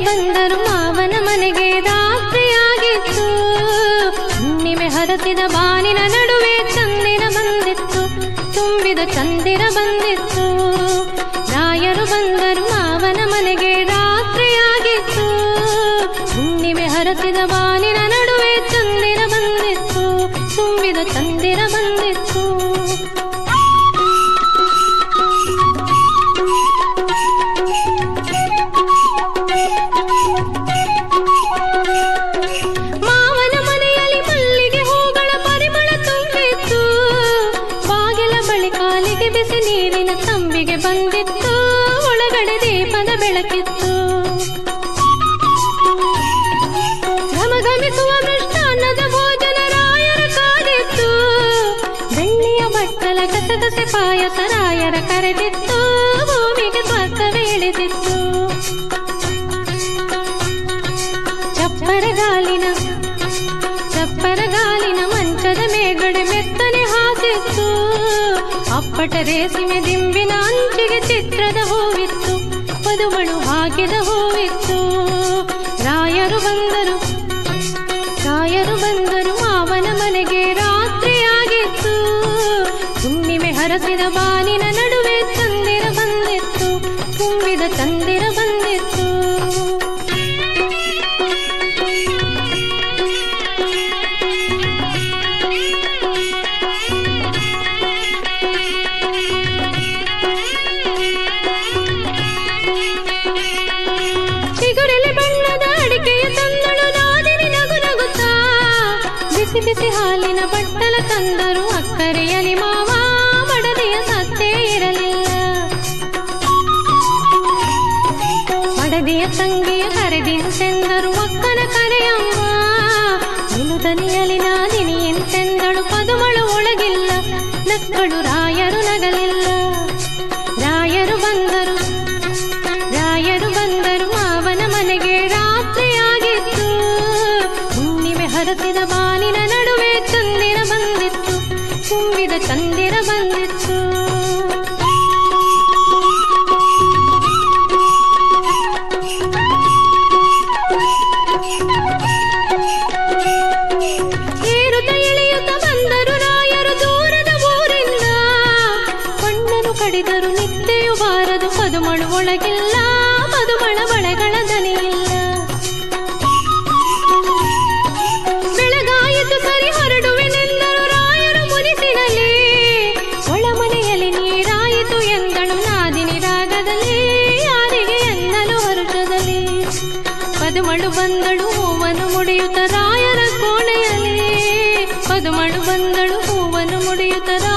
ಬಂದರು ಮಾವನ ಮನೆಗೆ ರಾತ್ರಿಯಾಗಿತ್ತು ಹುಣ್ಣಿಮೆ ಹರಸಿದ ಬಾನಿನ ನಡುವೆ ಚಂದಿರ ಬಂದಿತ್ತು ತುಂಬಿದ ಚಂದಿರ ಬಂದಿತ್ತು ರಾಯರು ಬಂದರು ಮಾವನ ಮನೆಗೆ ರಾತ್ರಿಯಾಗಿತ್ತು ಹುಣ್ಣಿಮೆ ಹರಸಿದ ಬಾನಿನ ನಡುವೆ ಚಂದಿರ ಬಂದಿತ್ತು ತುಂಬಿದ ಚಂದಿರ ಬಂದಿತ್ತು ಮಾವನ ಮನೆಯಲ್ಲಿ ಮಲ್ಲಿಗೆ ಹೂಗಳ ಪರಿಮಳ ತುಂಬಿತ್ತು ಬಾಗಿಲ ಬಳಿ ಕಾಲಿಗೆ ಬಿಸಿ ನೀರಿನ ತಂಬಿಗೆ ಬಂದಿತ್ತು ಒಳಗಡೆ ದೀಪದ ಬೆಳಕಿತ್ತು ಘಮಘಮಿಸುವ ಮೃಷ್ಟಾನ್ನದ ಭೋಜನ ರಾಯರ ಕಾದಿತ್ತು ಬೆಳ್ಳಿಯ ಬಟ್ಟಲ ಗಸಗಸೆ ಪಾಯಸ ರಾಯರ ಕರೆದಿತ್ತು ಭೂಮಿಗೆ ಸ್ವಸ್ಥವೇ ಇಳಿದಿತ್ತು ಚಪ್ಪರಗಾಲಿನ ಚಪ್ಪರಗಾಲಿನ ಮಂಚದ ಮೇಗಡೆ ಮೆತ್ತನೆ ಹಾಸಿತ್ತು ಅಪ್ಪಟ ರೇಸಿಮೆ ದಿಂಬಿನ ಅಂಚಿಗೆ ಚಿತ್ರದ ಹೂವಿತ್ತು ಪದುಮಳು ಹಾಕಿದ ಹೂವಿತ್ತು ರಾಯರು ಬಂದರು ರಾಯರು ಬಂದರು ಮಾವನ ಮನೆಗೆ ರಾತ್ರಿಯಾಗಿತ್ತು ಹುಣ್ಣಿಮೆ ಹರಸಿದ ಬಾನಿನ ನಡುವೆ ಚಂದಿರ ಬಂದಿತ್ತು ತುಂಬಿದ ಚಂದಿರ ಬಂದಿತ್ತು ಚಿಗುರೆಲೆ ಬಣ್ಣದ ಅಡಿಕೆಯ ತಂದಳು ನಾದಿನಿ ನಗು ನಗುತ್ತಾ ಬಿಸಿ ಬಿಸಿ ಹಾಲಿನ ಬಟ್ಟಲ ತಂದರು ಅಕ್ಕರೆಯಲಿ ಮಾವ ಮಡದಿಯ ಸತ್ತೇ ಇರಲಿಲ್ಲ ಮಡದಿಯ ತಂಗಿಯ ಕರೆದಿಂತೆಂದರು ಅಕ್ಕನ ಕರೆಯಮ್ಮ ನಿಲುದನಿಯಲಿ ನಾದಿನಿ ಎಂತೆಂದಳು ಪದುಮಳು ಒಳಗಿಲ್ಲ ನಕ್ಕಳು ರಾಯರು ನಗಲಿಲ್ಲ ರಾಯರು ಬಂದರು ರಾಯರು ಬಂದರು ಮಾವನ ಮನೆಗೆ ರಾತ್ರಿಯಾಗಿತ್ತು ಹುಣ್ಣಿಮೆ ಹರಸಿದ ಬಾನಿನ ನಡುವೆ ಚಂದಿರ ಬಂದಿತ್ತು ತುಂಬಿದ ಚಂದಿರ ಬಂದಿತ್ತು ಏರುತ್ತ ಇಳಿಯುತ್ತ ಬಂದರು ರಾಯರು ದೂರದ ಊರಿಂದ ಕಣ್ಣನು ಕಡಿದರು ನಿದ್ದೆಯು ಬಾರದು ಪದುಮಳು ಒಳಗಿಲ್ಲ ಪದುಮಳ ಬಳೆಗಳ ದನಿಯಿಲ್ಲ ಬೆಳಗಾಯಿತು ಸರಿ ಹೊರಡುವೆನೆಂದರು ರಾಯರು ಮುನಿಸಿನಲ್ಲಿ ಒಳಮನೆಯಲ್ಲಿ ನೀರಾಯಿತು ಎಂದಳು ನಾದಿನಿ ರಾಗದಲ್ಲಿ ಯಾರಿಗೆ ಎನ್ನಲು ಹರುಷದಲ್ಲಿ ಪದುಮಳು ಬಂದಳು ಹೂವನ್ನು ಮುಡಿಯುತ್ತ ರಾಯರ ಕೋಣೆಯಲ್ಲಿ ಪದುಮಳು ಬಂದಳು ಹೂವನ್ನು ಮುಡಿಯುತ್ತ ರಾಯರ